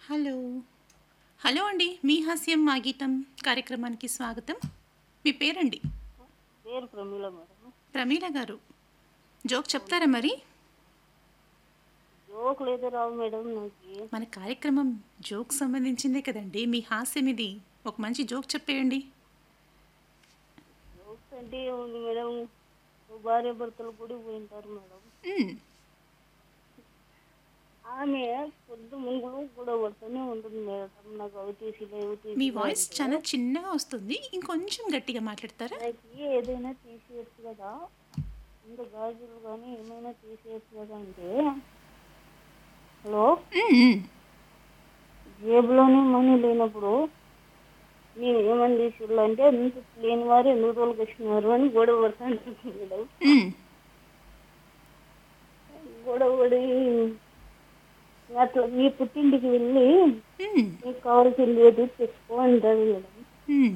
Hello hello అండి మీ హాస్యం మా గీతం కార్యక్రమానికి స్వాగతం మీ పేరండి పేరు ప్రమీల మేడం ప్రమీల గారు జోక్ చెప్తారా మరి జోకులు అయితే రావు మేడం నాకు మన కార్యక్రమం జోక్ సంబంధించిందే కదండి మీ హాస్యం ఇది ఒక మంచి జోక్ చెప్పేయండి జోక్స్ అంటే ఏముంది మేడం ఓ భార్య భర్తలు గుడి పోయింటారు మేడం మ్మ్. ఆమె పొద్దు ముంగులు కూడా పడుతూనే ఉంటుంది మేడం నాకు అవి తీసిలే ఇవి మీ తీసిలే వాయిస్ అంటే. చాలా చిన్నగా వస్తుంది ఇంకొంచెం గట్టిగా మాట్లాడతారా నాకు ఏదైనా తీసేయచ్చు కదా ఇంత గాజులు కానీ ఏమైనా తీసేయచ్చు కదా అంటే హలో మ్మ్, మ్మ్. జేబులోనే మనీ లేనప్పుడు నేను ఏమని తీసిళ్ళు అంటే ఎంత లేని వారు ఎందుకు రోజులకు వచ్చినారు అని గొడవ పడతాను మేడం మ్మ్. గొడవ పడి అట్లా మీ పుట్టింటికి వెళ్ళి మ్మ్. మీకు కావాల్సింది ఏది తెచ్చుకో అంటారు మేడం మ్మ్.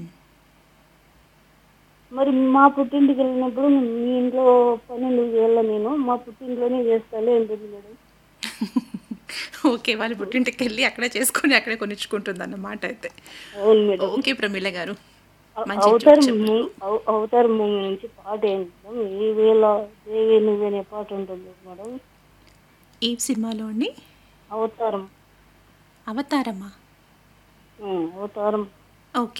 మరి మా పుట్టింటికి వెళ్ళినప్పుడు మీ ఇంట్లో పని నువ్వు చేయాల నేను మా పుట్టింట్లోనే చేస్తాలే అంటుంది మేడం ఓకే వాళ్ళు పుట్టింటికి వెళ్ళి అక్కడే చేసుకొని అక్కడే కొనిచ్చుకుంటుంది అన్నమాట అయితే అవును మేడం ఓకే ప్రమీల గారు అవ- మంచి అవతారం joke చెప్పారు. ము- అవ- అవతారం మూవీ నుంచి పాట ఏంటి మేడం ఈ వేళ దేవి నువ్వు అనే పాట ఉంటుంది మేడం ఈ సినిమాలో అండి అవతారం అవతారమా ఉం, అవతారం ఓకే